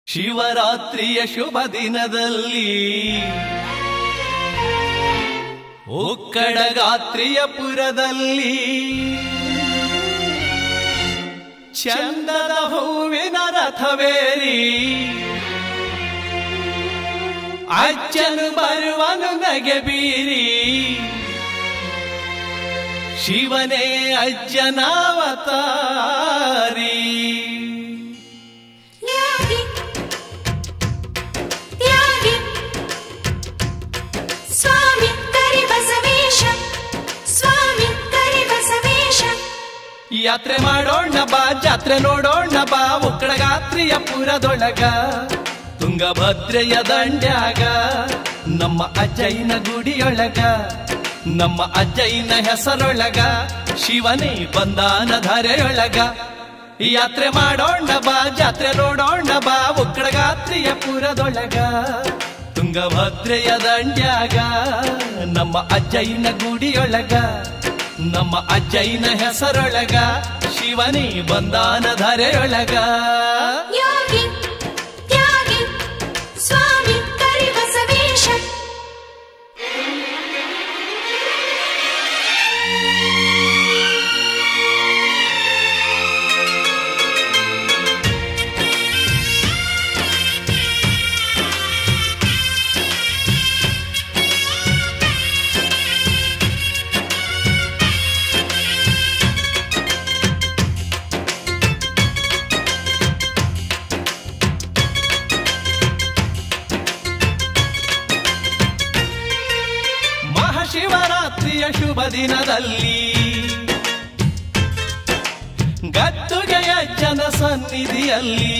ಶಿವರಾತ್ರಿಯ ಶುಭ ದಿನದಲ್ಲಿ ಒಕ್ಕಡಗಾತ್ರಿಯ ಪುರದಲ್ಲಿ ಚಂದದ ಹೂವಿನ ರಥವೇರಿ ಅಜ್ಜನು ಬರುವನು ನಗೆ ಬೀರಿ ಶಿವನೇ ಅಜ್ಜನಾವತಾರಿ ತ್ಯಾಗಿ ತ್ಯಾಗಿ ಸ್ವಾಮಿ ಕರಿ ಬಸವೇಶ ಸ್ವಾಮಿ ಕರಿ ಬಸವೇಶ ಯಾತ್ರೆ ಮಾಡೋಣ ಬಾ ಜಾತ್ರೆ ನೋಡೋಣ ಬಾ ಉಕ್ಕಡಗಾತ್ರಿಯ ಪುರದೊಳಗ ತುಂಗಭದ್ರೆಯ ದಂಡ್ಯಾಗ ನಮ್ಮ ಅಜ್ಜಯ್ಯನ ಗುಡಿಯೊಳಗ ನಮ್ಮ ಅಜ್ಜಯ್ಯನ ಹೆಸರೊಳಗ ಶಿವನೇ ಬಂದಾನ ಧರೆಯೊಳಗ ಯಾತ್ರೆ ಮಾಡೋಣ ಬಾ ಜಾತ್ರೆ ನೋಡೋಣ ಬಾ ಉಕ್ಕಡಗಾತ್ರಿಯ ಪುರದೊಳಗ ತುಂಗಭದ್ರೆಯ ದಂಡ್ಯಾಗ ನಮ್ಮ ಅಜ್ಜಯ್ಯನ ಗುಡಿಯೊಳಗ ನಮ್ಮ ಅಜ್ಜಯ್ಯನ ಹೆಸರೊಳಗ ಶಿವನೇ ಬಂದಾನ ಧರೆಯೊಳಗ ಯೋಗಿ ತ್ಯಾಗಿ ಸ್ವಾಮಿ ಕರಿ ಬಸವೇಶ ಮಹಾಶಿವರಾತ್ರಿಯ ಶುಭ ದಿನದಲ್ಲಿ ಗದ್ದುಗೆಯ ಜನ ಸನ್ನಿಧಿಯಲ್ಲಿ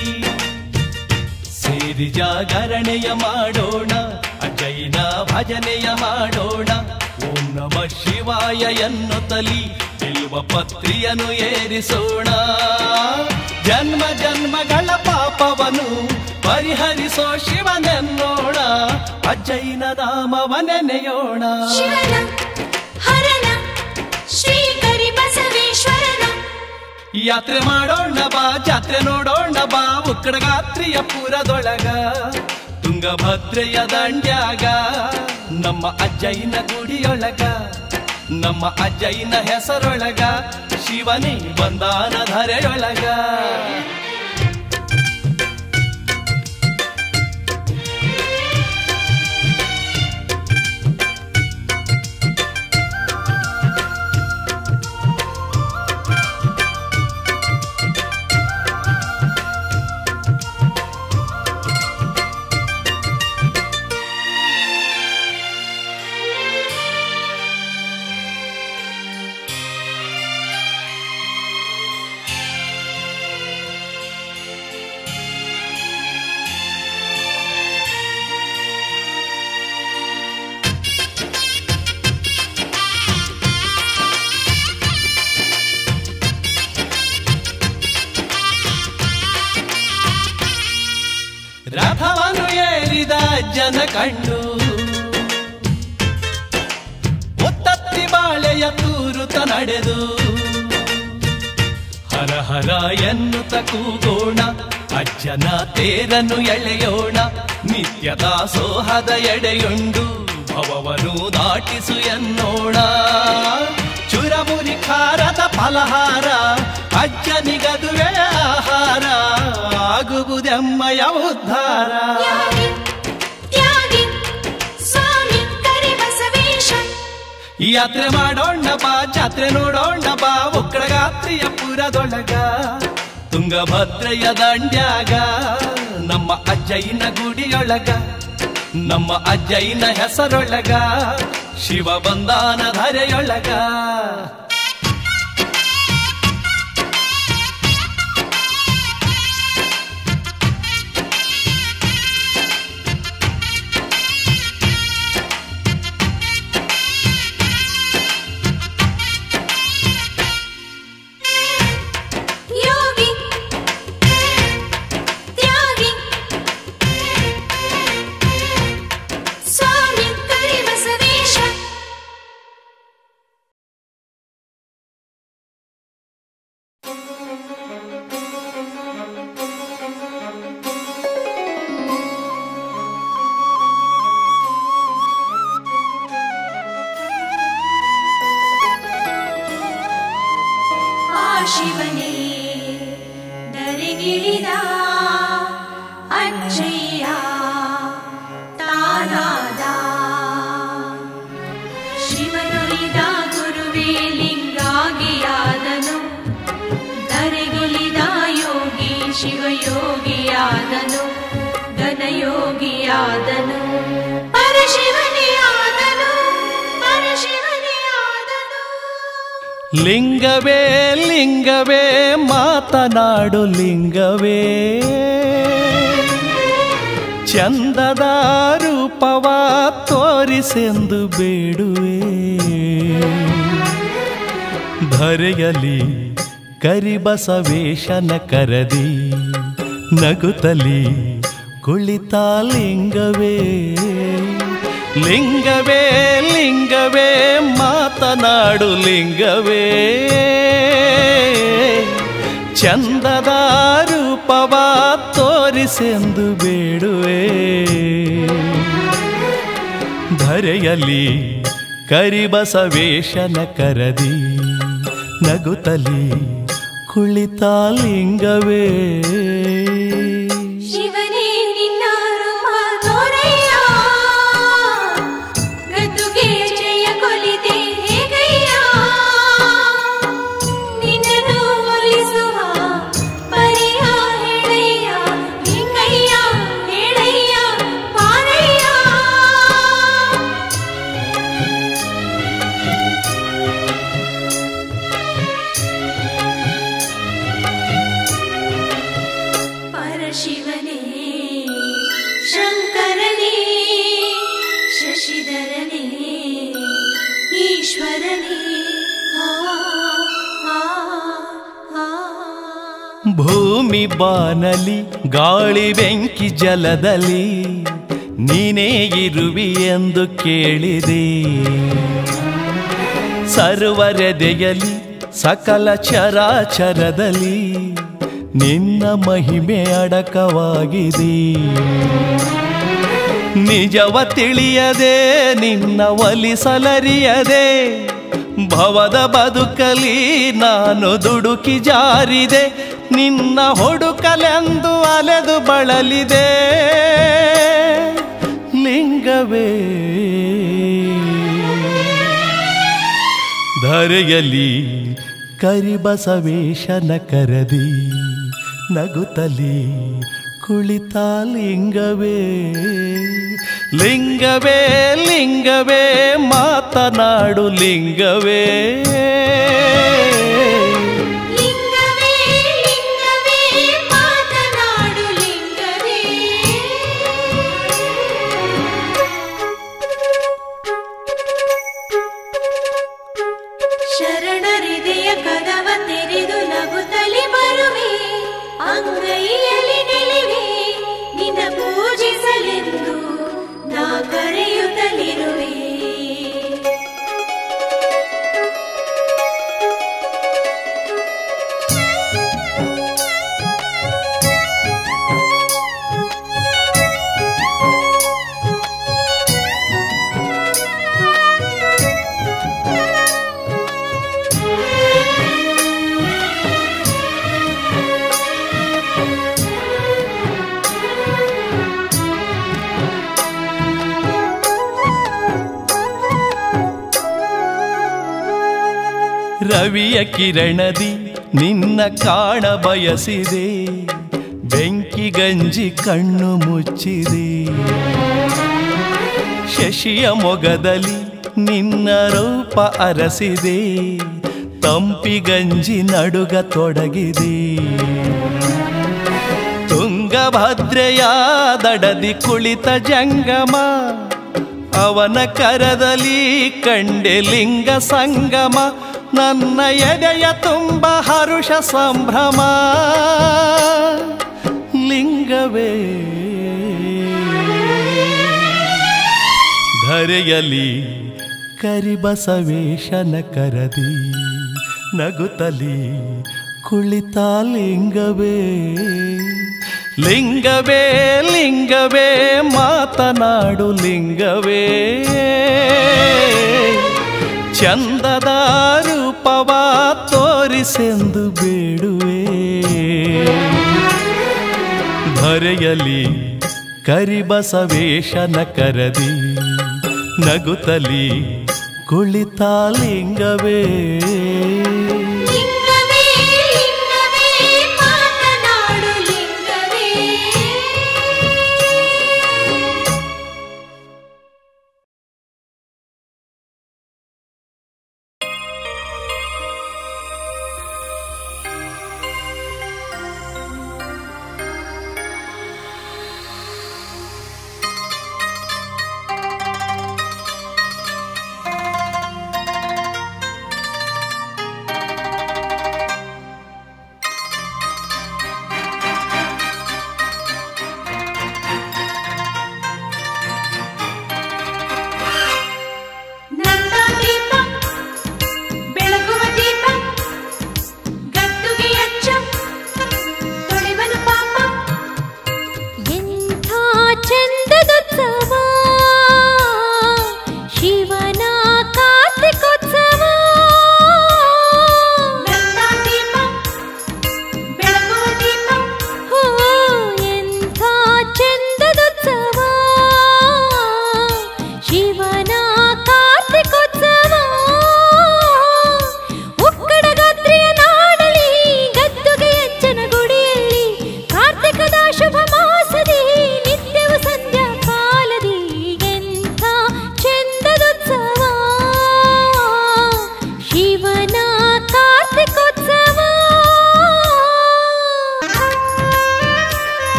ಸೇರಿ ಜಾಗರಣೆಯ ಮಾಡೋಣ ಅಜೈನ ಭಜನೆಯ ಮಾಡೋಣ ಓಂ ನಮ ಶಿವಾಯ ಎನ್ನುತ್ತಲಿ ಬಿಲ್ವ ಪತ್ರಿಯನ್ನು ಏರಿಸೋಣ ಜನ್ಮ ಜನ್ಮಗಳ ಪಾಪವನ್ನು ಪರಿಹರಿಸೋ ಶಿವನೆನ್ನೋಣ ಅಜ್ಜೈನ ನಾಮವ ನೆನೆಯೋಣ ಶಿವನ ಹರನ ಶ್ರೀ ಕರಿ ಬಸವೇಶ್ವರನ ಯಾತ್ರೆ ಮಾಡೋಣ ಬಾ ಜಾತ್ರೆ ನೋಡೋಣ ಬಾ ಉಕ್ಕಡಗಾತ್ರಿಯ ಪುರದೊಳಗ ತುಂಗಭದ್ರೆಯ ದಂಡ್ಯಾಗ ನಮ್ಮ ಅಜ್ಜಯ್ಯನ ಗುಡಿಯೊಳಗ ನಮ್ಮ ಅಜ್ಜಯ್ಯನ ಹೆಸರೊಳಗ ಶಿವನೇ ಬಂದಾನ ಧರೆಯೊಳಗ ರಥವನ್ನು ಏರಿದ ಜನ ಕಂಡು ಒತ್ತತ್ತಿ ಬಾಳೆಯ ತೂರುತ ನಡೆದು ಹರ ಹರ ಎನ್ನುತ್ತ ಕೂಗೋಣ ಅಜ್ಜನ ತೇರನ್ನು ಎಳೆಯೋಣ ನಿತ್ಯದ ಸೋಹದ ಎಡೆಯುಂಡು ಭವವನ್ನು ದಾಟಿಸು ಎನ್ನೋಣ ಚುರಮುರಿ ಖಾರದ ಫಲಹಾರ ಅಜ್ಜನಿಗದುವೆ ಆಹಾರ ಆಗುವುದೆಮ್ಮಯ ಉದ್ಧಾರ ತ್ಯಾಗಿ ತ್ಯಾಗಿ ಸ್ವಾಮಿ ಕರಿ ಬಸವೇಶ ಯಾತ್ರೆ ಮಾಡೋಣ ಬಾ ಜಾತ್ರೆ ನೋಡೋಣ ಬಾ ಒಕ್ಕಡಗಾತ್ರಿಯ ಪುರದೊಳಗ ತುಂಗಭದ್ರೆಯ ದಂಡ್ಯಾಗ ನಮ್ಮ ಅಜ್ಜಯ್ಯನ ಗುಡಿಯೊಳಗ ನಮ್ಮ ಅಜ್ಜಯ್ಯನ ಹೆಸರೊಳಗ ಶಿವ ಬಂದಾನ ಧರೆಯೊಳಗ ಶಿವಯೋಗಿಯಾದನು ಘನಯೋಗಿಯಾದನು ಪರಶಿವನೇ ಆದನು ಪರಶಿವನೇ ಆದನು ಲಿಂಗವೇ ಲಿಂಗವೇ ಮಾತನಾಡು ಲಿಂಗವೇ ಚಂದದ ರೂಪವ ತೋರಿಸೆಂದು ಬೇಡುವೆ ಧರೆಯಲಿ ಕರಿಬಸವೇಶನ ಕರದಿ ನಗುತ್ತಲಿ ಕುಳಿತ ಲಿಂಗವೇ ಲಿಂಗವೇ ಲಿಂಗವೇ ಮಾತನಾಡು ಲಿಂಗವೇ ಚಂದದ ರೂಪವ ತೋರಿಸೆಂದು ಬೇಡುವೆ ಧರೆಯಲಿ ಕರಿಬಸವೇಶನ ಕರದಿ ನಗುತ್ತಲಿ ಕುಳಿತ ಲಿಂಗವೇ ಶಿವನೇ ನಿನ್ನ ರೂಪ ತೋರಯ್ಯ ಗದ್ದುಗೆ ಜಯ ಕೊಲಿದೆ ಹೇಗಯ್ಯ ನಿನ್ನನ್ನು ಒಲಿಸುವ ಪರಿಯ ಹೇಳಯ್ಯ ಲಿಂಗಯ್ಯ ಹೇಳಯ್ಯ ಪಾರಯ್ಯ ಪರಶಿವನೇ ಶಂಕರನೇ ಶಶಿಧರನೇ ಈಶ್ವರನೇ ಆ, ಆ, ಆ. ಭೂಮಿ ಬಾನಲಿ ಗಾಳಿ ಬೆಂಕಿ ಜಲದಲ್ಲಿ ನೀನೇ ಇರುವಿ ಎಂದು ಕೇಳಿದೆ ಸರ್ವರೆದೆಯಲಿ ಸಕಲ ಚರಾಚರದಲ್ಲಿ ನಿನ್ನ ಮಹಿಮೆ ಅಡಕವಾಗಿದೆ ನಿಜವ ತಿಳಿಯದೆ ನಿನ್ನ ಒಲಿಸಲರಿಯದೆ ಭವದ ಬದುಕಲಿ ನಾನು ದುಡುಕಿ ಜಾರಿದೆ ನಿನ್ನ ಹುಡುಕಲೆಂದು ಅಲೆದು ಬಳಲಿದೆ ಲಿಂಗವೇ ಧರೆಯಲಿ ಕರಿಬಸವೇಶನ ಕರದಿ ನಗುತ್ತಲಿ ಕುಳಿತ ಲಿಂಗವೇ ಲಿಂಗವೇ ಲಿಂಗವೇ ಮಾತನಾಡು ಲಿಂಗವೇ ಲಿಂಗವೇ ಲಿಂಗವೇ ಮಾತನಾಡು ಲಿಂಗವೇ ಶರಣರಿದೆಯ ಕದವ ತೆರೆದು ನಗುತ್ತಲಿ ಬರುವೆ ಅಂಗೈಯಲ್ಲಿ ನಿಲಿವೆ ನಿನ್ನ ಪೂಜಿಸಲೆಂದು ನಾ ಕರೆಯುತ್ತಲಿರುವೆ ರವಿಯ ಕಿರಣದಿ ನಿನ್ನ ಕಾಣ ಬಯಸಿದೆ ಬೆಂಕಿ ಗಂಜಿ ಕಣ್ಣು ಮುಚ್ಚಿದೆ ಶಶಿಯ ಮೊಗದಲ್ಲಿ ನಿನ್ನ ರೂಪ ಅರಸಿದೆ ತಂಪಿಗಂಜಿ ನಡುಗ ತೊಡಗಿದೆ ತುಂಗಭದ್ರೆಯ ದಡದಿ ಕುಳಿತ ಜಂಗಮ ಅವನ ಕರದಲ್ಲಿ ಕಂಡೆ ಲಿಂಗ ಸಂಗಮ ನನ್ನ ಎದೆಯ ತುಂಬ ಹರುಷ ಸಂಭ್ರಮ ಲಿಂಗವೇ ಧರೆಯಲಿ ಕರಿಬಸವೇಶನ ಕರದಿ ನಗುತ್ತಲಿ ಕುಳಿತ ಲಿಂಗವೇ ಲಿಂಗವೇ ಲಿಂಗವೇ ಮಾತನಾಡು ಲಿಂಗವೇ ಚಂದದ ರೂಪವ ತೋರಿಸೆಂದು ಬೇಡುವೆ ಧರೆಯಲಿ ಕರಿಬಸವೇಶನ ಕರದಿ ನಗುತ್ತಲಿ ಕುಳಿತ ಲಿಂಗವೇ ಲಿಂಗವೇ ಲಿಂಗವೇ ಮಾತನಾಡು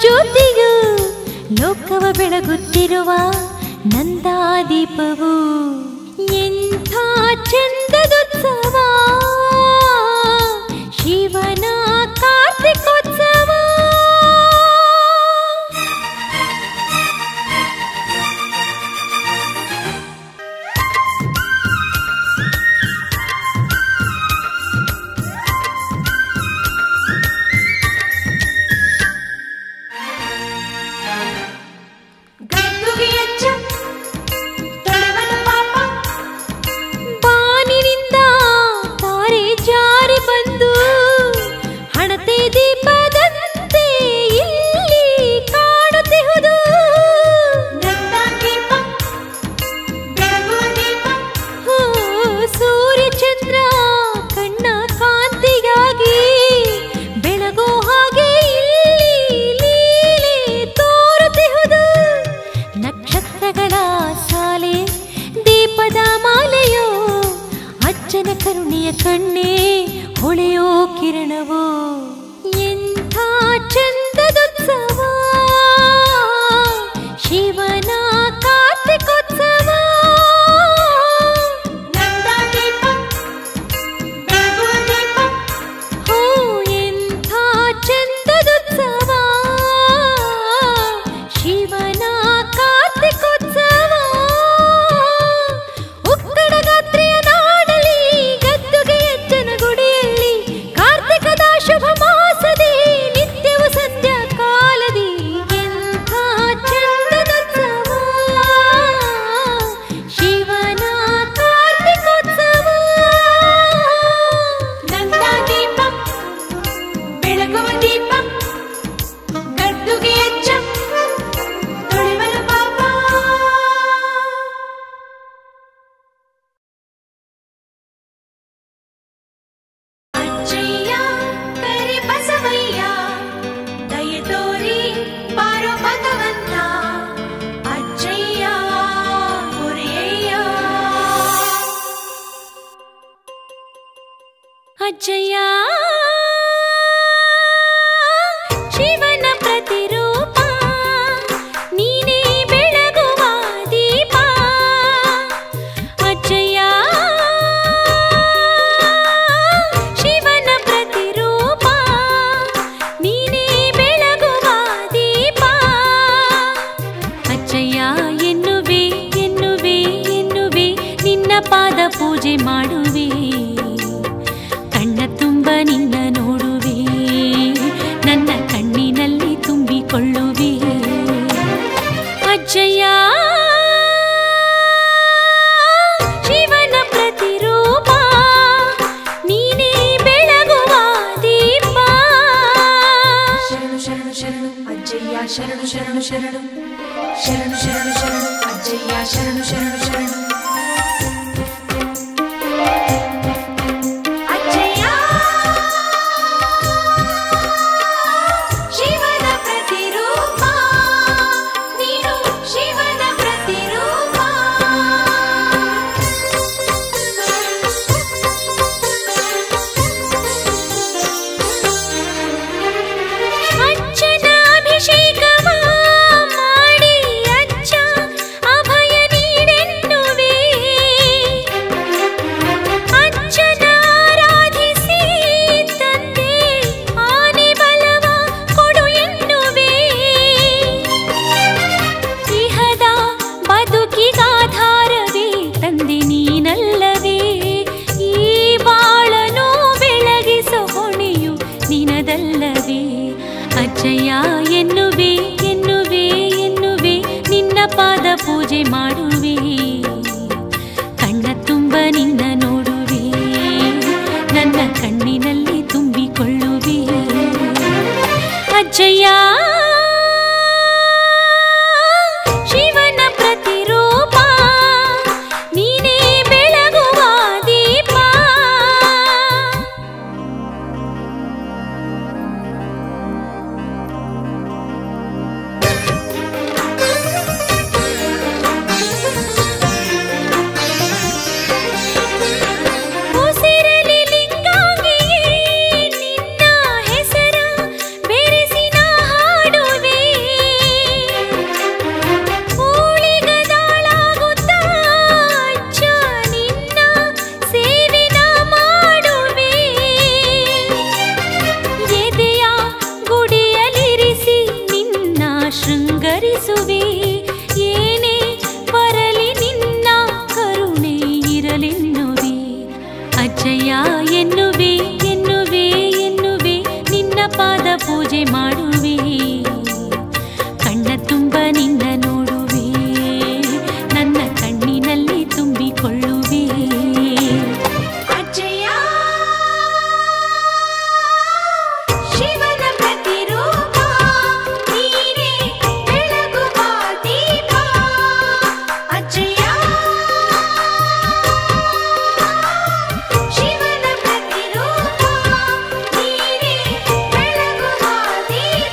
ಜ್ಯೋತಿಯು ಲೋಕವ ಬೆಳಗುತ್ತಿರುವ ನಂದಾದೀಪವು ಎಂಥ ಚಂದದೋತ್ಸವ ಶಿವನ ಕಾರ್ತಿಕೋತ್ಸವ ಗಂಡುಗೆಯಚ್ಚ ತೊಳೆವನ ಪಾಪ ಬಾನಿನಿಂದ ತಾರೆ ಜಾರಿ ಬಂದು ಹಣತೆ ದೀಪದಂತೆ ಇಲ್ಲಿ ಕಾಣುತ್ತಿಹುದು ನಂದ ದೀಪ ಬೆಳಗುವ ದೀಪ ಹೋ, ಸೂರ್ಯ ಚಂದ್ರ ಕಣ್ಣ ಕಾಂತಿಗಾಗಿ ಬೆಳಗೋ ಹಾಗೆ ಇಲ್ಲಿ ಲೀಲೆ ತೋರುತ್ತಿಹುದು ನಕ್ಷತ್ರಗಳ ಸಾಲೆ ದೀಪದ ಮಾಲೆಯೋ ಅಜ್ಜನ ಕರುಣೆಯ ಕಣ್ಣೇ ಹೊಳೆಯೋ ಕಿರಣವೋ ಎಂಥ ಚಂದದೋತ್ಸವ ಶಿವನ ಕಾರ್ತಿಕೋತ್ಸವ ನಂದ ದೀಪ ಬೆಳಗುವ ದೀಪ ಹೋ ಎಂಥ ಚಂದದೋತ್ಸವ ಶಿವನ ಕಾರ್ತಿಕೋತ್ಸವ ಉಕ್ಕಡ ಗಾತ್ರೆಯ ನಾಡಲಿ ಗದ್ದುಗೆ ಅಜ್ಜನ ಗುಡಿಯಲ್ಲಿ ಕಾರ್ತಿಕದ ಶುಭ ಮಾಸದಿ ನಿತ್ಯವು ಸಂಧ್ಯಾ ಕಾಲದಿ ಎಂಥ ಚಂದದೋತ್ಸವ ಶಿವನ ಕಾರ್ತಿಕೋತ್ಸವ ನಂದ ದೀಪ ಬೆಳಗುವ ದೀಪ ಗದ್ದುಗೆಯಚ್ಚ ತೊಳೆವನ ಪಾಪ ಅಜ್ಜಯ್ಯ ಕರಿ ಬಸವಯ್ಯ ದಯೆ ತೋರಿ ಬಾರೋ ಭಗವಂತ ಅಜ್ಜಯ್ಯ ಹೊರೆಯಯ್ಯ ಅಜ್ಜಯ್ಯ ಶಿವನ ಪ್ರತಿರೂಪ ನೀನೇ ಬೆಳಗುವ ದೀಪ ಅಜ್ಜಯ್ಯ ಶಿವನ ಪ್ರತಿರೂಪ ನೀನೇ ಬೆಳಗುವ ದೀಪ ಅಜ್ಜಯ್ಯ ಎನ್ನುವೆ ಎನ್ನುವೆ ಎನ್ನುವೆ ನಿನ್ನ ಪಾದ ಪೂಜೆ ಮಾಡುವೆ ಕಣ್ಣ ತುಂಬ ನಿನ್ನ ನೋಡುವೆ ನನ್ನ ಕಣ್ಣಿನಲ್ಲಿ ತುಂಬಿಕೊಳ್ಳುವೆ ಅಜ್ಜಯ್ಯ ಶಿವನ ಪ್ರತಿರೂಪ ನೀನೇ ಬೆಳಗುವ ದೀಪ ಶರಣು ಶರಣು ಶರಣು ಅಜ್ಜಯ್ಯ ಶರಣು ಶರಣು ಶರಣು ಶರಣು ಶರಣು ಶರಣು ಅಜ್ಜಯ್ಯ ಶರಣು ಶರಣು ಶರಣು ಅಜ್ಜಯ್ಯ ಶಿವನ ಪ್ರತಿರೂಪ ನೀನು ಶಿವನ ಪ್ರತಿರೂಪ ಅಜ್ಜನ ಅಭಿಷೇಕವ ಮಾಡಿ ಅಜ್ಜ ಅಭಯ ನೀಡೆನ್ನುವೆ ಅಜ್ಜನ ಆರಾಧಿಸಿ ತಂದೆ ಆನೆ ಬಲವ ಕೊಡು ಎನ್ನುವೆ ಇಹದ ಬದುಕಿಗಾಧಾರವೇ ತಂದೆ ನೀನಲ್ಲವೇ ಈ ಬಾಳನು ಬೆಳಗಿಸೋ ಹೊಣೆಯು ನಿನದಲ್ಲವೇ ಅಜ್ಜಯ್ಯ ಎನ್ನುವೆ ಎನ್ನುವೆ ಎನ್ನುವೆ ನಿನ್ನ ಪಾದ ಪೂಜೆ ಮಾಡುವೆ ಕಣ್ಣ ತುಂಬ ನಿನ್ನ ನೋಡುವೆ ನನ್ನ ಕಣ್ಣಿನಲ್ಲಿ ತುಂಬಿಕೊಳ್ಳುವೆ ಅಜ್ಜಯ್ಯ ಶಿವನ ಪ್ರತಿರೂಪ ನೀನೇ ಬೆಳಗುವ ದೀಪ ಿ ಪೂಜಿಸುವೆ ಏನೇ ಬರಲಿ ನಿನ್ನ ಕರುಣೆ ಇರಲೆನ್ನುವೆ ಅಜ್ಜಯ್ಯ ಎನ್ನುವೆ ಎನ್ನುವೆ ಎನ್ನುವೆ ನಿನ್ನ ಪಾದ ಪೂಜೆ ಮಾಡುವೆ ಕಣ್ಣ ತುಂಬ ನಿನ್ನ ನೋಡುವೆ ನನ್ನ ಕಣ್ಣಿನಲ್ಲಿ ತುಂಬಿಕೊಳ್ಳುವೆ ಅಜ್ಜಯ್ಯ ಶಿವನ ಪ್ರತಿರೂಪ ನೀನೇ ಬೆಳಗುವ ದೀಪ ಅಜ್ಜಯ್ಯ ಶಿವನ ಪ್ರತಿರೂಪ ನೀನೇ ಬೆಳಗುವ ದೀಪ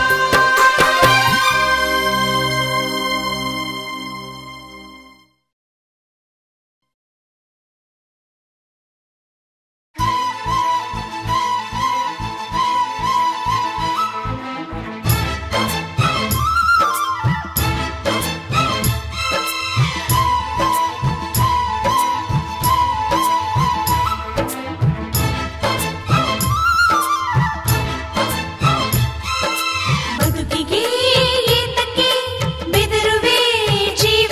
ಬದುಕಿಗೆ ಏತಕ್ಕೆ ಬೆದರುವೆ ಜೀವ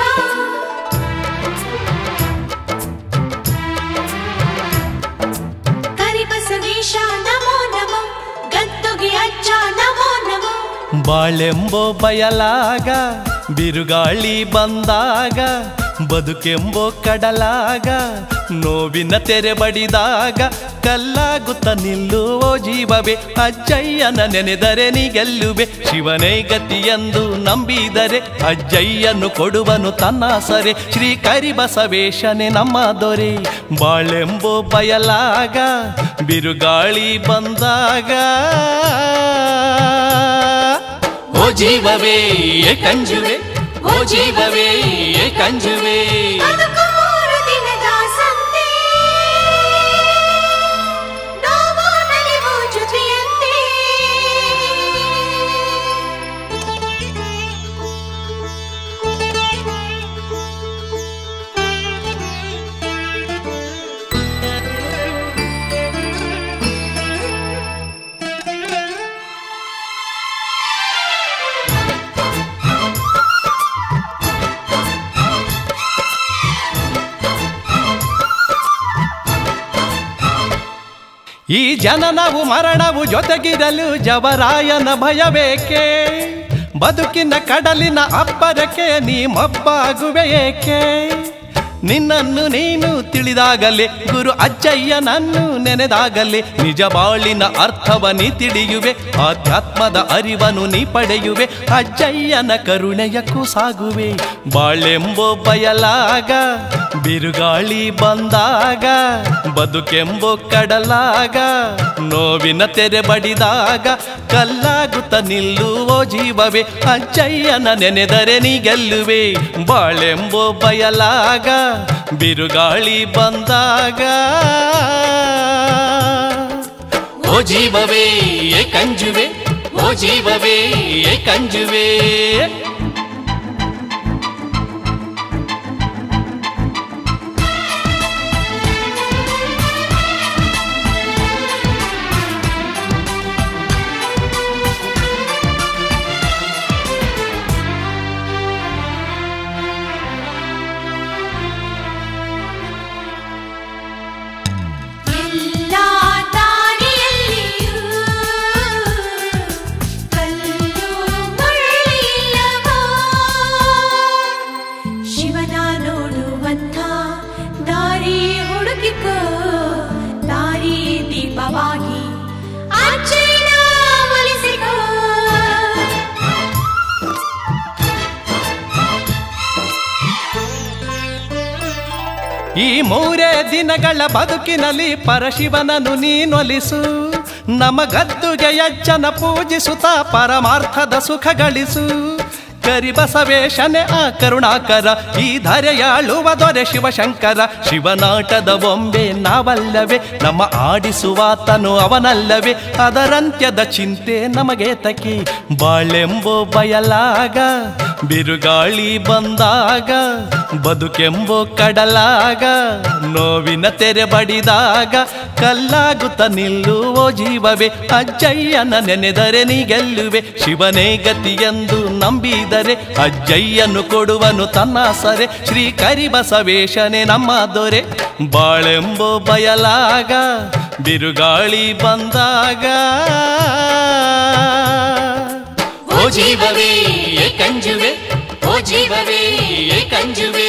ಕರಿಬಸವೇಶ ನಮೋ ನಮೋ ಗದ್ದುಗೆ ಅಜ್ಜ ನಮೋ ನಮೋ ಬಾಳೆಂಬೋ ಬಯಲಾಗ ಬಿರುಗಾಳಿ ಬಂದಾಗ ಬದುಕೆಂಬೋ ಕಡಲಾಗ ನೋವಿನ ತೆರೆ ಬಡಿದಾಗ ಕಲ್ಲಾಗುತ್ತ ನಿಲ್ಲುವೋ ಜೀವವೇ ಅಜ್ಜಯ್ಯನ ನೆನೆದರೆ ನೀ ಗೆಲ್ಲುವೆ ಶಿವನೇ ಗತಿಯೆಂದು ನಂಬಿದರೆ ಅಜ್ಜಯ್ಯನು ಕೊಡುವನು ತನ್ನಾಸರೆ ಶ್ರೀ ಕರಿಬಸವೇಶನೇ ನಮ್ಮ ದೊರೆ ಬಾಳೆಂಬೋ ಬಯಲಾಗ ಬಿರುಗಾಳಿ ಬಂದಾಗ ಓ ಜೀವವೇ ಏ ಕಂಜುವೆ ಓ ಜೀವವೇ ಏ ಕಂಜುವೆ ಬದುಕು ಮೂರು ದಿನದ ಸಂತೆ ನೋವು ನಲಿವು ಜೊತೆಯಂತೆ ಈ ಜನನವು ಮರಣವು ಜೊತೆಗಿರಲು ಜವರಾಯನ ಭಯಬೇಕೆ ಬದುಕಿನ ಕಡಲಿನ ಅಬ್ಬರಕ್ಕೆ ನೀ ಮಬ್ಬಾಗುವೆ ಏಕೆ ನಿನ್ನನ್ನು ನೀನು ತಿಳಿದಾಗಲೇ ಗುರು ಅಜ್ಜಯ್ಯನನ್ನು ನೆನೆದಾಗಲೇ ನಿಜ ಬಾಳಿನ ಅರ್ಥವ ನೀ ತಿಳಿಯುವೆ ಆಧ್ಯಾತ್ಮದ ಅರಿವನ್ನು ನೀ ಪಡೆಯುವೆ ಅಜ್ಜಯ್ಯನ ಕರುಣೆಯಕ್ಕೂ ಸಾಗುವೆ ಬಾಳೆಂಬೋ ಬಯಲಾಗ ಬಿರುಗಾಳಿ ಬಂದಾಗ ಬದುಕೆಂಬೋ ಕಡಲಾಗ ನೋವಿನ ತೆರೆ ಬಡಿದಾಗ ಕಲ್ಲಾಗುತ್ತ ನಿಲ್ಲುವೋ ಜೀವವೇ ಅಜ್ಜಯ್ಯನ ನೆನೆದರೆ ನೀ ಗೆಲ್ಲುವೆ ಬಾಳೆಂಬೋ ಬಯಲಾಗ ಬಿರುಗಾಳಿ ಬಂದಾಗ ಓ ಜೀವವೇ ಏ ಕಂಜುವೆ ಓ ಜೀವವೇ ಏ ಕಂಜುವೆ ಎಲ್ಲ ದಾರಿಯಲ್ಲಿಯೂ ಕಲ್ಲು ಮುಳ್ಳಿಲ್ಲವೋ ಶಿವನ ನೋಡುವಂಥ ದಾರಿ ಹುಡುಕಿಕೋ ದಾರಿ ದೀಪವಾಗಿ ಅಜ್ಜನ ಒಲಿಸಿಕೋ ಈ ಮೂರೇ ದಿನಗಳ ಬದುಕಿನಲ್ಲಿ ಪರಶಿವನನ್ನು ನೀನೊಲಿಸು ನಮ್ಮ ಗದ್ದುಗೆ ಯಜ್ಜನ ಪೂಜಿಸುತ್ತಾ ಪರಮಾರ್ಥದ ಸುಖ ಗಳಿಸು ಕರಿಬಸವೇಶನೆ ಆ ಕರುಣಾಕರ ಈ ಧರೆಯಾಳುವ ದೊರೆ ಶಿವಶಂಕರ ಶಿವನಾಟದ ಬೊಂಬೆ ನಾವಲ್ಲವೇ ನಮ್ಮ ಆಡಿಸುವಾತನು ಅವನಲ್ಲವೇ ಅದರಂತ್ಯದ ಚಿಂತೆ ನಮಗೆ ತಕಿ ಬಾಳೆಂಬೋ ಬಯಲಾಗ ಬಿರುಗಾಳಿ ಬಂದಾಗ ಬದುಕೆಂಬೋ ಕಡಲಾಗ ನೋವಿನ ತೆರೆ ಬಡಿದಾಗ ಕಲ್ಲಾಗುತ್ತ ನಿಲ್ಲುವೋ ಜೀವವೇ ಅಜ್ಜಯ್ಯನ ನೆನೆದರೆ ನೀ ಗೆಲ್ಲುವೆ ಶಿವನೇ ಗತಿಯೆಂದು ನಂಬಿದರೆ ಅಜ್ಜಯ್ಯನು ಕೊಡುವನು ತನ್ನ ಸರೆ ಶ್ರೀ ಕರಿಬಸವೇಶನೇ ನಮ್ಮ ದೊರೆ ಬಾಳೆಂಬೋ ಬಯಲಾಗ ಬಿರುಗಾಳಿ ಬಂದಾಗ ಓ ಜೀವವೇ ಏ ಕಂಜುವೆ ಓ ಜೀವವೇ ಏ ಕಂಜುವೆ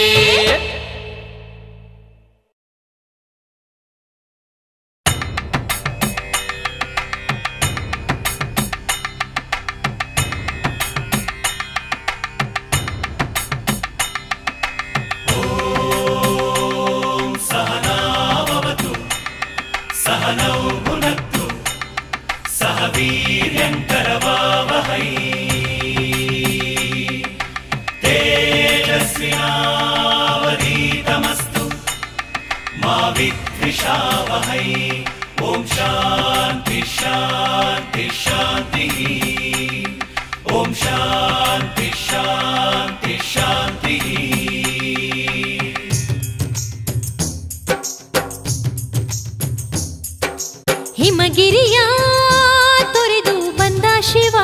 ಹಿಮಗಿರಿಯ ತೊರೆದು ಬಂದ ಶಿವ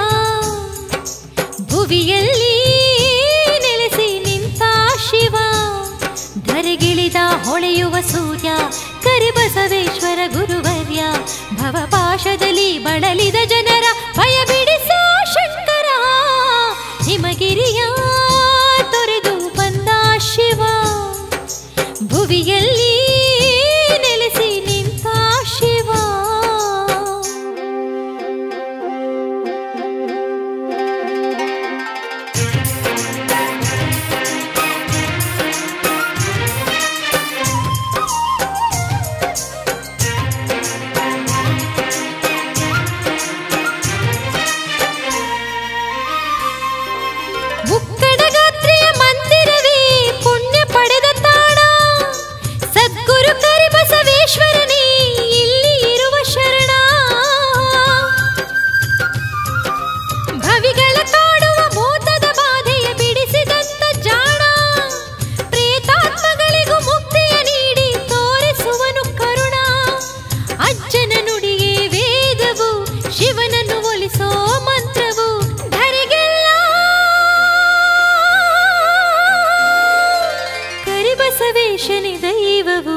ಭುವಿಯಲ್ಲಿ ನೆಲೆಸಿ ನಿಂತ ಶಿವ ಧರೆಗಿಳಿದ ಹೊಳೆಯುವ ಸೂರ್ಯ ಕರಿಬಸವೇಶ್ವರ ಗುರುವರ್ಯ ಭವಪಾಶದಲ್ಲಿ ಬಳಲಿದ ಜನರ ಭಯ ಬಿಡಿಸೋ ಶಂಕರ ಹಿಮಗಿರಿಯ ತೊರೆದು ಬಂದ ಶಿವ ಭುವಿಯಲ್ಲಿ ನೆಲೆಸಿ ನಿಂತ ಶಿವ ಮುಕ್ಕಡಗಾತ್ರಿಯ ಮಂದಿರವೇ ಪುಣ್ಯ ಪಡೆದ ತಾಣ ಸದ್ಗುರು ಕರಿಬಸವೇಶ್ವರನೇ ಇಲ್ಲಿ ಇರುವ ಶರಣ ಭವಿಗಳ ಕಾಡುವ ಭೂತದ ಬಾಧೆಯ ಬಿಡಿಸಿದಂತ ಜಾಣ ಪ್ರೇತಾತ್ಮಗಳಿಗೂ ಮುಕ್ತಿಯ ನೀಡಿ ತೋರಿಸುವನು ಕರುಣ ಅಜ್ಜನ ನುಡಿಯೇ ವೇದವು ಶಿವನನ್ನು ಒಲಿಸೋ ಮಂತ್ರವು ಧರೆಗೆಲ್ಲ ಕರಿಬಸವೇಶನಿ ದೈವವು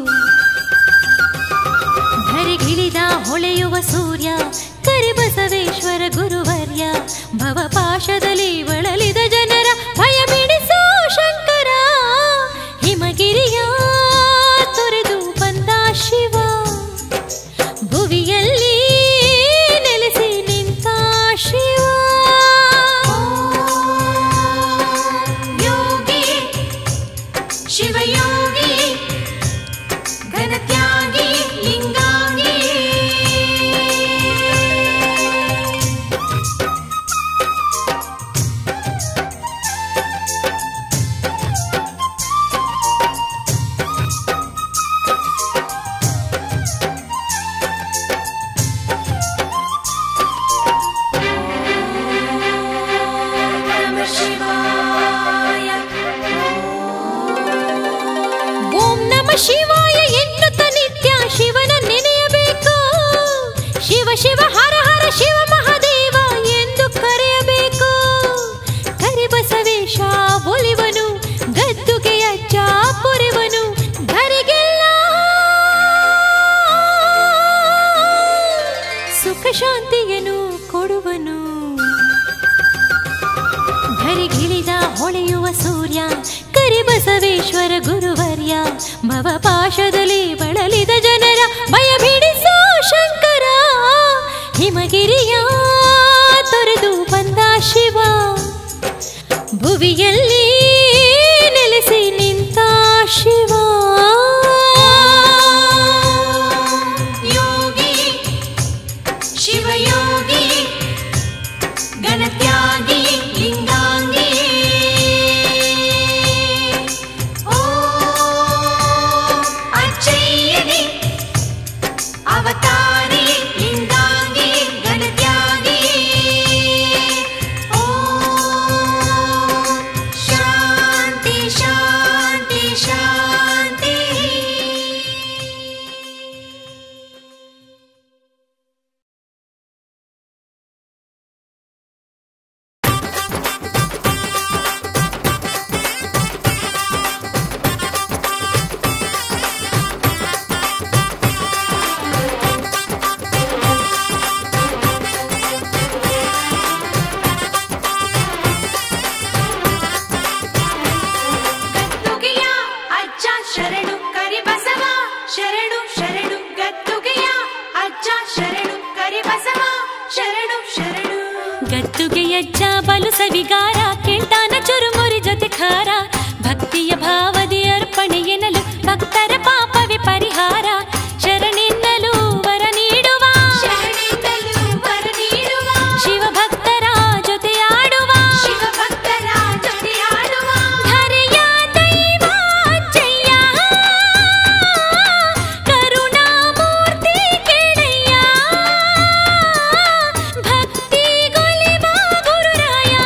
ಧರೆಗಿಳಿದ ಹೊಳೆಯುವ ಸೂರ್ಯ ಕರಿಬಸವೇಶ್ವರ ಗುರುವರ್ಯ ಭವಪಾಶದಲ್ಲಿ ಬಳಲಿದ ಜನರ ಭಯ ಬಿಡಿಸೋ ಶಂಕರ ಹಿಮಗಿರಿಯ ತೊರೆದು ಬಂದ ಶಿವ ಭುವಿಯಲ್ಲಿ ನೆಲೆಸಿ ನಿಂತ ಶಿವ ಯೋಗಿ ಶಿವಯೋಗಿ ಘನತ್ಯಾಗಿ ಲಿಂಗಾಂಗಿ ನಮಃ ಶಿವಾಯ ಓಂ ನಮ ಶಿವಾಯ ಎನ್ನುತ್ತ ನಿತ್ಯ ಶಿವನ ನೆನೆಯಬೇಕು ಶಿವ ಶಿವ ಹರ ಹರ ಶಿವ ಮಹಾದೇವ ಎಂದು ಕರೆಯಬೇಕು ಕರಿಬಸವೇಶ ಒಲಿವನು ಗದ್ದುಗೆಯ ಚಾಪುರಿವನು ಧರಿಗೆಲ್ಲ ಸುಖ ಶಾಂತಿಯನ್ನು ಕೊಡುವನು ಧರಿಗಿಳಿದ ಹೊಳೆಯುವ ಸೂರ್ಯ ಕರಿಬಸವೇಶ್ವರ ಗುರುವರ್ಯ ಭವಪಾಶದಲ್ಲಿ ಬಳಲಿದ ಜನರ ಭಯ ಬಿಡಿಸೋ ಶಂಕರ ಹಿಮಗಿರಿಯ ತೊರೆದು ಬಂದ ಶಿವ ಭುವಿಯಲ್ಲಿ ನೆಲೆಸಿ ನಿಂತ ಶಿವ ಯೋಗಿ ಶಿವಯೋಗಿ ಗಣತ್ಯಾಗಿ ಲಿಂಗಾಂಗಿ ಓ ಅಚ್ಚಯ್ಯನಿ ಅವತಾರಿ ಲಿಂಗಾಂಗಿ ಗಣತ್ಯಾಗಿ ಓ ಸವಿಗಾರ ಕೇಳ್ತಾನ ಚುರುಮುರಿ ಜೊತೆ ಖಾರ ಭಕ್ತಿಯ ಭಾವದಿ ಅರ್ಪಣೆ ಎನ್ನಲು ಭಕ್ತರ ಪಾಪವೇ ಪರಿಹಾರ ಶರಣೆನ್ನಲು ವರ ನೀಡುವ ಶರಣೆನ್ನಲು ವರ ನೀಡುವ ಶಿವ ಭಕ್ತರ ಜೊತೆಯಾಡುವ ಶಿವ ಭಕ್ತರ ಜೊತೆಯಾಡುವ ಹರೆಯ ದೈವ ಅಜ್ಜಯ್ಯ ಕರುಣಾಮೂರ್ತಿ ಕೇಳಯ್ಯ ಭಕ್ತಿ ಗೊಲಿವ ಗುರುರಾಯ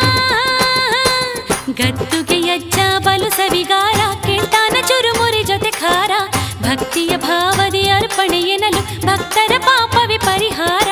ಗದ್ದುಗೆ ಯಜ್ಜ ಬಲು ಸವಿಗಾರ ಕೇಳ್ತಾನ ಚುರುಮುರಿ ಜೊತೆ ಖಾರ ಭಕ್ತಿಯ ಭಾವದಿ ಅರ್ಪಣೆ ಎನ್ನಲು ಭಕ್ತರ ಪಾಪವೇ ಪರಿಹಾರ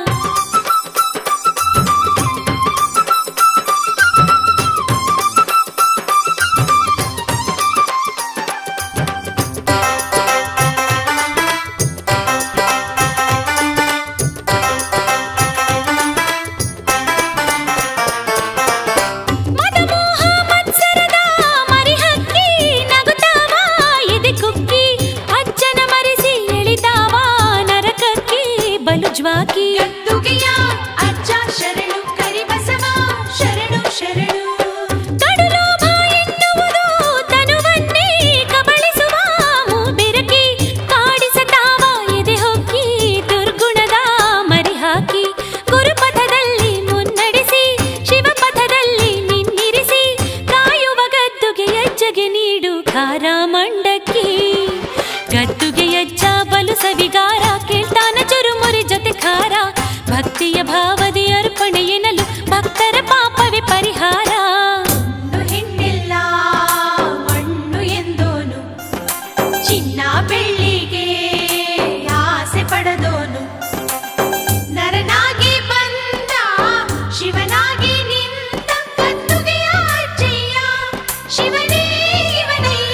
ಮದಮೋಹ ಮತ್ಸರದ ಮರಿಹಕ್ಕಿ ನಗುತ್ತಾವ ಎದೆ ಕುಕ್ಕಿ ಅಜ್ಜನ ಮರೆಸಿ ಎಳಿತಾವ ನರಕಕ್ಕಿ ಬಲು ಜ್ವಾಕಿ ಗದ್ದುಗೆಯ ಅಜ್ಜ ಶರಣು ಕರಿಬಸವ ಶರಣು ಶರಣು ಕಡುಲೋಭ ಎನ್ನುವುದು ತನುವನ್ನೇ ಕಬಳಿಸುವ ಮೂಬೆರಕಿ ಕಾಡಿಸತಾವ ಎದೆ ಹೊಕ್ಕಿ ದುರ್ಗುಣದ ಮರಿ ಹಾಕಿ ಗುರುಪಥದಲ್ಲಿ ಮುನ್ನಡೆಸಿ ಶಿವಪಥದಲ್ಲಿ ನಿನ್ನಿರಿಸಿ ಕಾಯುವ ಗದ್ದುಗೆ ಅಜ್ಜಗೆ ನೀಡು ಖಾರ ಮಂಡಕ್ಕಿ ಗದ್ದುಗೆ ಅಜ್ಜ ಬಲು ಸವಿಗಾರ ಕೇಳ್ತಾನ ಚುರುಮುರಿ ಜೊತೆ ಖಾರ ಭಕ್ತಿಯ ಭಾವದಿ ಅರ್ಪಣೆ ಎನ್ನಲು ಭಕ್ತರ ಪಾಪವೇ ಪರಿಹಾರ ಮಣ್ಣು ಹೆಣ್ಣಿಲ್ಲ ಮಣ್ಣು ಎಂದೋನು ಚಿನ್ನ ಬೆಳ್ಳಿಗೆ ಆಸೆ ಪಡೆದೋನು ನರನಾಗಿ ಬಂದ ಶಿವನಾಗಿ ನಿಂತ ಗದ್ದುಗೆಯ ಅಜ್ಜಯ್ಯ ಶಿವನೇ ಇವನಯ್ಯ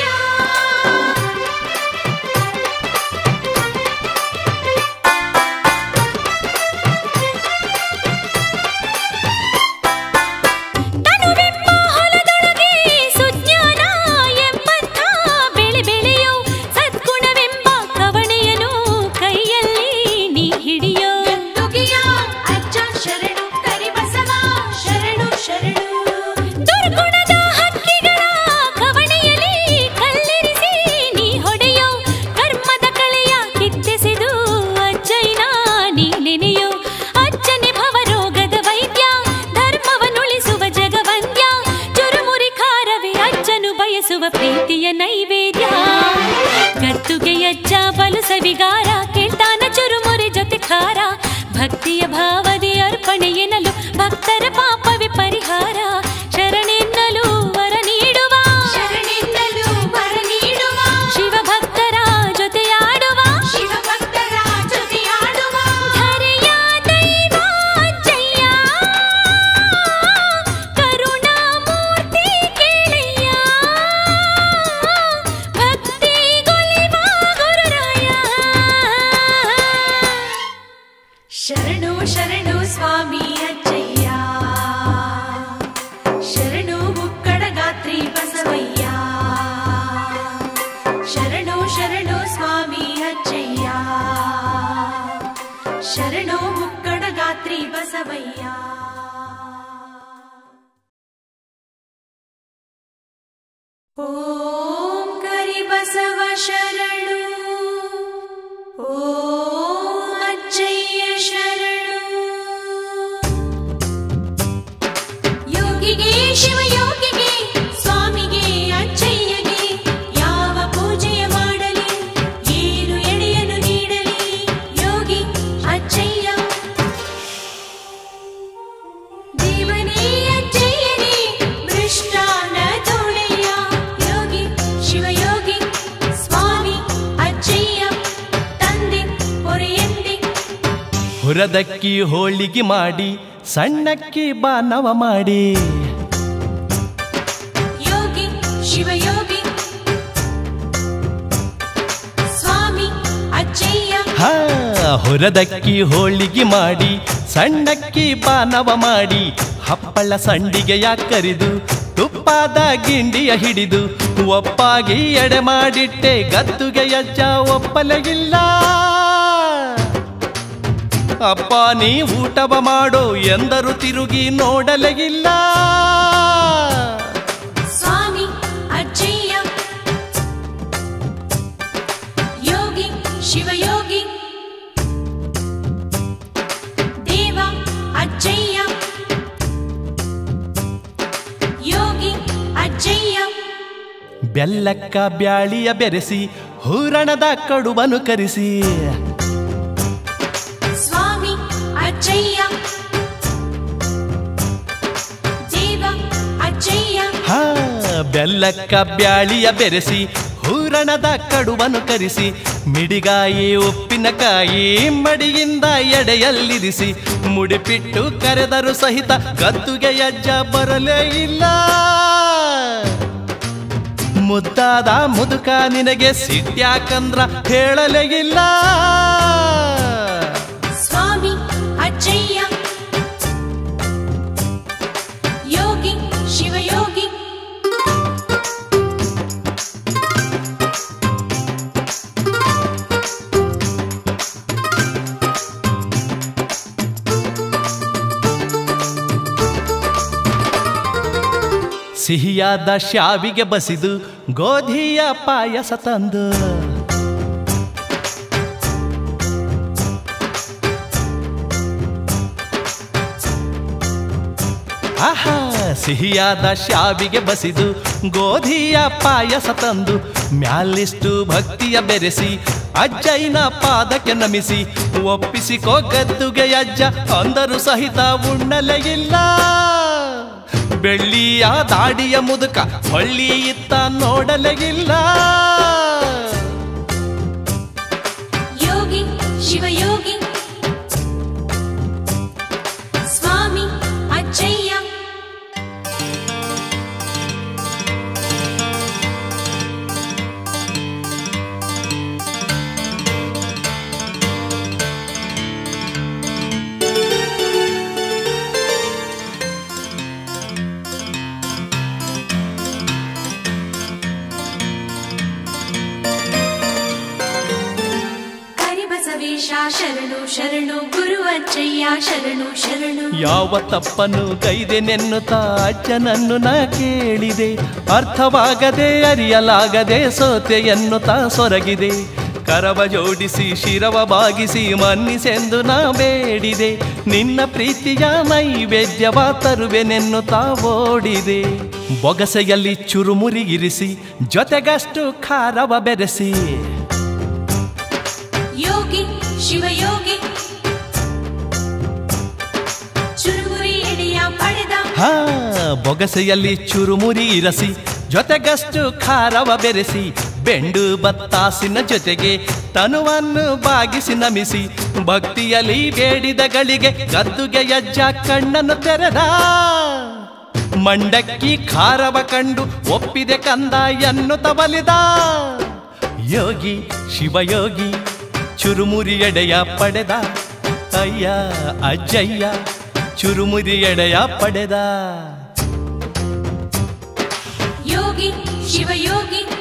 ತನುವೆಂಬ ಹೊಲದೊಳಗೆ ಸುಜ್ಞಾನ ಎಂಬಂಥ ಬೆಳೆ ಬೆಳೆಯೋ ಸದ್ಗುಣವೆಂಬ ಕವಣೆಯನು ಕೈಯಲ್ಲಿ ನೀ ಹಿಡಿಯೋ ಗದ್ದುಗೆಯ ಅಜ್ಜ ಶರಣು ಕರಿಬಸವ ಶರಣು ಶರಣು ದುರ್ಗುಣದ ಹಕ್ಕಿಗಳ ಕವಣೆಯಲ್ಲಿ ಕಲ್ಲಿರಿಸಿ ನೀ ಹೊಡೆಯೋ ಕರ್ಮದ ಕಳೆಯ ಕಿತ್ತೆಸೆದು ಅಜ್ಜಯ್ಯನ ನೀ ನೆನೆಯೋ ಅಜ್ಜನೆ ಭವರೋಗದ ವೈದ್ಯ ಧರ್ಮವನ್ನುಳಿಸುವ ಜಗವಂದ್ಯ ಚುರುಮುರಿ ಖಾರವೇ ಅಜ್ಜನು ಬಯಸುವ ಪ್ರೀತಿಯ ನೈವೇದ್ಯ ಗದ್ದುಗೆ ಅಜ್ಜ ಬಲು ಸವಿಗಾರ ಕೇಳ್ತಾನ ಚುರುಮುರಿ ಜೊತೆ ಖಾರ ಭಕ್ತಿಯ ಭಾವದಿ ಅರ್ಪಣೆ ಎನ್ನಲು ಭಕ್ತರ ಪಾಪವೇ ಪರಿಹಾರ ಶರಣೆನ್ನಲು ವರ ನೀಡುವ ಶರಣೆನ್ನಲು ವರ ನೀಡುವ ಶಿವ ಭಕ್ತರ ಜೊತೆಯಾಡುವ ಶಿವ ಭಕ್ತರ ಜೊತೆಯಾಡುವ ಧರೆಯ ದೈವ ಅಜ್ಜಯ್ಯ ಕರುಣಾಮೂರ್ತಿ ಕೇಳಯ್ಯ ಭಕ್ತಿ ಗೊಲಿವ ಗುರುರಾಯ ಶರಣು ಶರಣು ಸ್ವಾಮಿ ಅಜ್ಜಯ್ಯ ಶರಣು ಮುಕ್ಕಡ ಗಾತ್ರಿ ಬಸವಯ್ಯ ಶರಣು ಶರಣು ಸ್ವಾಮಿ ಅಜ್ಜಯ್ಯ ಶರಣು ಮುಕ್ಕಡ ಗಾತ್ರಿ ಬಸವಯ್ಯ ಓಂ ಕರಿ ಬಸವ ಶರಣು ಓಂ ಅಜ್ಜಯ್ಯ ಶರಣು ಯೋಗಿಗೆ ಶಿವಯೋಗಿಗೆ ಸ್ವಾಮಿಗೆ ಅಜ್ಜಯ್ಯಗೆ ಯಾವ ಪೂಜೆಯ ಮಾಡಲಿ ಏನು ಎಡೆಯನ್ನು ನೀಡಲಿ ಯೋಗಿ ಅಜ್ಜಯ್ಯ ದೇವನೇ ಅಜ್ಜಯ್ಯನೇ ಮೃಷ್ಟಾನ ತೋಳೆಯ ಯೋಗಿ ಶಿವಯೋಗಿ ಸ್ವಾಮಿ ಅಜ್ಜಯ್ಯ ತಂದೆ ಪೊರೆಯಂದೆ ಹುರದಕ್ಕಿ ಹೋಳಿಗೆ ಮಾಡಿ ಸಣ್ಣಕ್ಕಿ ಬಾನವ ಮಾಡಿ ಯೋಗಿ ಶಿವಯೋಗಿ ಸ್ವಾಮಿ ಅಜ್ಜಯ್ಯ ಹಾ ಹುರದಕ್ಕಿ ಹೋಳಿಗೆ ಮಾಡಿ ಸಣ್ಣಕ್ಕಿ ಬಾನವ ಮಾಡಿ ಹಪ್ಪಳ ಸಂಡಿಗೆಯ ಕರಿದು ತುಪ್ಪಾದ ಗಿಂಡಿಯ ಹಿಡಿದು ಒಪ್ಪಾಗಿ ಎಡೆ ಮಾಡಿಟ್ಟೆ ಗದ್ದುಗೆ ಯಜ್ಜ ಒಪ್ಪಲೆಗಿಲ್ಲ ಅಪ್ಪ ನೀ ಊಟವ ಮಾಡೋ ಎಂದರು ತಿರುಗಿ ನೋಡಲೇ ಇಲ್ಲ ಸ್ವಾಮಿ ಅಜ್ಜಯ್ಯ ಯೋಗಿ ಶಿವಯೋಗಿ ದೇವ ಅಜ್ಜಯ್ಯ ಯೋಗಿ ಅಜ್ಜಯ್ಯ ಬೆಲ್ಲಕ್ಕ ಬ್ಯಾಳಿಯ ಬೆರೆಸಿ ಹೂರಣದ ಕಡುಬನು ಕರಿಸಿ ಸ್ವಾಮಿ ಅಜ್ಜಯ್ಯ ದೇವ ಅಜ್ಜಯ್ಯ ಹಾ ಬೆಲ್ಲಕ್ಕ ಬ್ಯಾಳಿಯ ಬೆರೆಸಿ ಹೂರಣದ ಕಡುಬನು ಕರಿಸಿ ಮಿಡಿಗಾಯಿ ಉಪ್ಪಿನಕಾಯಿ ಮಡಿಯಿಂದ ಎಡೆಯಲ್ಲಿರಿಸಿ ಮುಡಿಪಿಟ್ಟು ಕರೆದರು ಸಹಿತ ಗದ್ದುಗೆ ಅಜ್ಜ ಬರಲೇ ಇಲ್ಲ ಮುದ್ದಾದ ಮುದುಕ ನಿನಗೆ ಸಿಟ್ಯಾಕಂದ್ರ ಹೇಳಲೇ ಇಲ್ಲ ಸ್ವಾಮಿ ಅಜ್ಜಯ್ಯ ಯೋಗಿ ಶಿವಯೋಗಿ ಸಿಹಿಯಾದ ಶಾವಿಗೆ ಬಸಿದು ಗೋಧಿಯ ಪಾಯಸ ತಂದು ಆಹಾ ಸಿಹಿಯಾದ ಶಾವಿಗೆ ಬಸಿದು ಗೋಧಿಯ ಪಾಯಸ ತಂದು ಮ್ಯಾಲಿಷ್ಟು ಭಕ್ತಿಯ ಬೆರೆಸಿ ಅಜ್ಜಯ್ಯನ ಪಾದಕ್ಕೆ ನಮಿಸಿ ಒಪ್ಪಿಸಿಕೋ ಗದ್ದುಗೆ ಅಜ್ಜ ಅಂದರು ಸಹಿತ ಉಣ್ಣಲೇ ಇಲ್ಲ ಬೆಳ್ಳಿಯ ದಾಡಿಯ ಮುದುಕ ಹೊಳ್ಳಿ ಇತ್ತ ನೋಡಲೇ ಇಲ್ಲ ಯೋಗಿ ಶಿವಯೋಗಿ ಸ್ವಾಮಿ ಅಜ್ಜಯ್ಯ ಕರಿಬಸವೇಶ ಶರಣು ಶರಣು ಗುರು ಅಜ್ಜಯ್ಯ ಶರಣು ಶರಣು ಯಾವ ತಪ್ಪನ್ನು ಕೈದೆ ನೆನ್ನುತ್ತಾ ಅಜ್ಜನನ್ನು ನಾ ಕೇಳಿದೆ ಅರ್ಥವಾಗದೆ ಅರಿಯಲಾಗದೆ ಸೋತೆ ಎನ್ನುತ್ತಾ ಸೊರಗಿದೆ ಕರವ ಜೋಡಿಸಿ ಶಿರವ ಬಾಗಿಸಿ ಮನ್ನಿಸೆಂದು ನಾ ಬೇಡಿದೆ ನಿನ್ನ ಪ್ರೀತಿಯ ನೈವೇದ್ಯವ ತರುವೆನೆನ್ನುತ್ತಾ ಓಡಿದೆ ಬೊಗಸೆಯಲ್ಲಿ ಚುರುಮುರಿಗಿರಿಸಿ ಜೊತೆಗಷ್ಟು ಖಾರವ ಬೆರೆಸಿ ಯೋಗಿ ಶಿವಯೋಗಿ ಚುರುಮುರಿ ಎಡೆಯ ಪಡೆದ ಹಾ ಬೊಗಸೆಯಲ್ಲಿ ಚುರುಮುರಿ ಇರಸಿ ಜೊತೆಗಷ್ಟು ಖಾರವ ಬೆರೆಸಿ ಬೆಂಡು ಬತ್ತಾಸಿನ ಜೊತೆಗೆ ತನುವನ್ನು ಬಾಗಿಸಿ ನಮಿಸಿ ಭಕ್ತಿಯಲ್ಲಿ ಬೇಡಿದ ಗಳಿಗೆ ಗದ್ದುಗೆ ಯಜ್ಜ ಕಣ್ಣನ್ನು ತೆರೆದ ಮಂಡಕ್ಕಿ ಖಾರವ ಕಂಡು ಒಪ್ಪಿದೆ ಕಂದ ಎನ್ನುತ್ತ ಬಲಿದ ಯೋಗಿ ಶಿವಯೋಗಿ ಚುರುಮುರಿ ಎಡೆಯ ಪಡೆದ ಅಯ್ಯ ಅಜ್ಜಯ್ಯ ಚುರುಮುರಿ ಎಡೆಯ ಪಡೆದ ಯೋಗಿ ಶಿವಯೋಗಿ